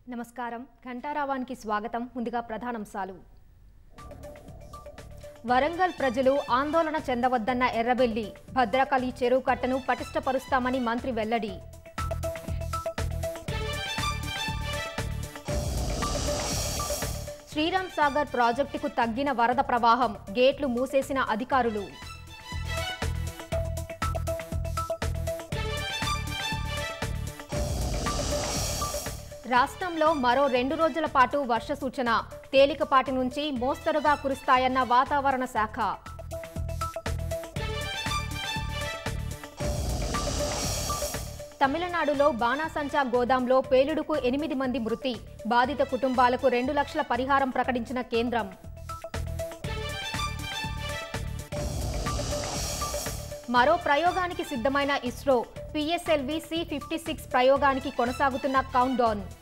నమస్కారం ఘంటారావానికి స్వాగతం ముందుగా ప్రధానాంశాలు వరంగల్ ప్రజలు ఆందోళన చెందవద్దన్న ఎర్రబెల్లి భద్రకాళి చెరువు కట్టను పటిష్టపరుస్తామని మంత్రి వెల్లడి శ్రీరామ్ సాగర్ ప్రాజెక్టుకు తగ్గిన వరద ప్రవాహం గేట్లు మూసేసిన అధికారులు రాష్ట్రంలో మరో రెండు రోజుల పాటు వర్ష సూచన తేలికపాటి నుంచి మోస్తరుగా కురుస్తాయన్న వాతావరణ శాఖ తమిళనాడులో బాణాసంచా గోదాంలో పేలుడుకు ఎనిమిది మంది మృతి బాధిత కుటుంబాలకు రెండు లక్షల పరిహారం ప్రకటించిన కేంద్రం మరో ప్రయోగానికి సిద్ధమైన ISRO PSLV C fifty six ప్రయోగానికి కొనసాగుతున్న కౌంట్ డౌన్